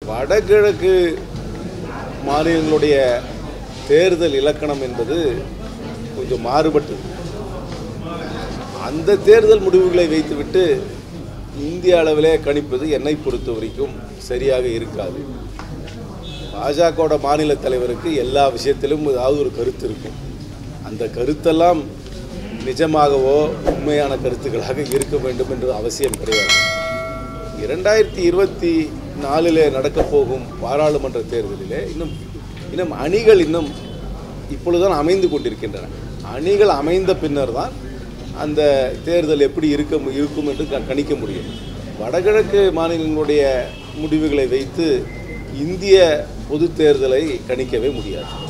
வடகிழக்கு மாநிலங்களுடைய தேர்தல் இலக்கணம் என்பது கொஞ்சம் மாறுபட்டது அந்த தேர்தல் முடிவுகளை வைத்துவிட்டு இந்திய அளவிலே கணிப்பது என்னை பொறுத்த வரைக்கும் சரியாக இருக்காது பாஜகவோட மாநில தலைவருக்கு எல்லா விஷயத்திலும் ஏதாவது ஒரு கருத்து இருக்கும் அந்த கருத்தெல்லாம் நிஜமாகவோ உண்மையான கருத்துக்களாக இருக்க வேண்டும் என்று அவசியம் கிடையாது இரண்டாயிரத்தி இருபத்தி நாலிலே நடக்கப் போகும் பாராளுமன்ற தேர்தலிலே இன்னும் இன்னும் அணிகள் இன்னும் இப்பொழுதுதான் அமைந்து கொண்டிருக்கின்றன அணிகள் அமைந்த பின்னர் தான் அந்த தேர்தல் எப்படி இருக்க மு- இருக்கும் என்று க- கணிக்க முடியும் வடகிழக்கு மாநிலங்களுடைய முடிவுகளை வைத்து இந்திய பொது தேர்தலை கணிக்கவே முடியாது